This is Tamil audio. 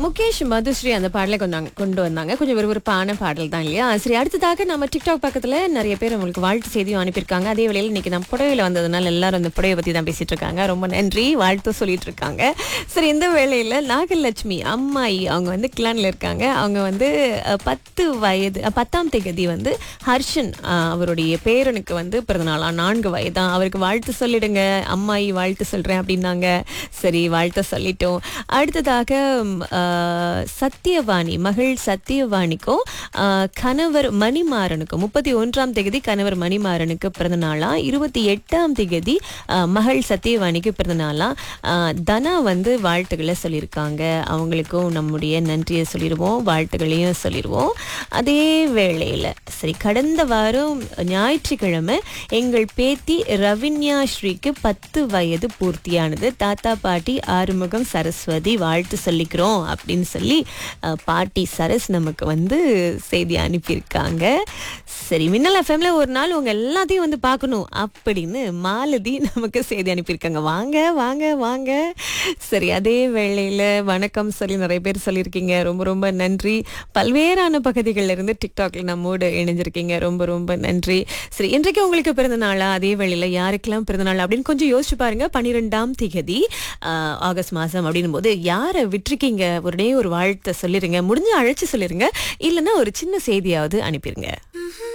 முகேஷ் மதுஸ்ரீ அந்த பாடலை கொண்டாங்க கொண்டு வந்தாங்க கொஞ்சம் விறுவிறுப்பான பாடல் தான் இல்லையா சரி அடுத்ததாக நம்ம டிக்டாக் பக்கத்துல நிறைய பேர் உங்களுக்கு வாழ்த்து செய்தியும் அனுப்பியிருக்காங்க அதே வேளையில் இன்னைக்கு நம்ம புடவையில வந்ததுனால எல்லாரும் அந்த புடவை பத்தி தான் பேசிட்டு இருக்காங்க ரொம்ப நன்றி வாழ்த்து சொல்லிட்டு இருக்காங்க சரி இந்த வேளையில நாகலட்சுமி அம்மாயி அவங்க வந்து கிளான்ல இருக்காங்க அவங்க வந்து அஹ், பத்து வயது அஹ், பத்தாம் தேதி வந்து ஹர்ஷன் அஹ், அவருடைய பேரனுக்கு வந்து பிறந்தநாளா நான்கு வயதான் அவருக்கு வாழ்த்து சொல்லிடுங்க அம்மாயி வாழ்த்து சொல்றேன் அப்படின்னாங்க சரி வாழ்த்து சொல்லிட்டோம் அடுத்ததாக ம், ஆஹ், சத்தியவாணி மகள் சத்தியவாணிக்கும் ஆஹ், கணவர் மணிமாறனுக்கும் முப்பத்தி ஒன்றாம் தேதி கணவர் மணிமாறனுக்கு பிறந்த நாளா இருபத்தி எட்டாம் தேதி ஆஹ், மகள் சத்தியவாணிக்கு பிறந்த நாளா ஆஹ், தனா வந்து வாழ்த்துக்களை சொல்லியிருக்காங்க அவங்களுக்கும் நம்முடைய நன்றியை சொல்லிடுவோம் வாழ்த்துக்களையும் சொல்லிடுவோம் அதே வேளையில் சரி கடந்த வாரம் ஞாயிற்றுக்கிழமை எங்கள் பேத்தி ரவின்யா ஸ்ரீக்கு பத்து வயது பூர்த்தியானது தாத்தா பாட்டி ஆறுமுகம் சரஸ்வதி வாழ்த்து சொல்லிக்கிறோம் அப்படின்னு சொல்லி அஹ், பாட்டி சரஸ் நமக்கு வந்து செய்தி அனுப்பியிருக்காங்க சரி மின்னல் எஃப்எம்ல ஒரு நாள் உங்க எல்லாத்தையும் வந்து பார்க்கணும் அப்படின்னு மாலதி நமக்கு செய்தி அனுப்பியிருக்காங்க வாங்க வாங்க வாங்க சரி அதே வேளையில வணக்கம் சொல்லி நிறைய பேர் சொல்லியிருக்கீங்க ரொம்ப ரொம்ப நன்றி பல்வேறான பகுதிகளில் இருந்து டிக்டாக்ல நம்மோடு இணைஞ்சிருக்கீங்க ரொம்ப ரொம்ப நன்றி சரி இன்றைக்கு உங்களுக்கு பிறந்த நாளா அதே வேளையில யாருக்கெல்லாம் பிறந்த நாள் அப்படின்னு கொஞ்சம் யோசிச்சு பாருங்க பன்னிரெண்டாம் திகதி ஆஹ், ஆகஸ்ட் மாசம் அப்படின்னும் போது யாரை விட்டுருக்கீங்க உடனே ஒரு வாழ்த்தை சொல்லிருங்க முடிஞ்ச அழைச்சு சொல்லிருங்க இல்லைன்னா ஒரு சின்ன செய்தியாவது அனுப்பிடுங்க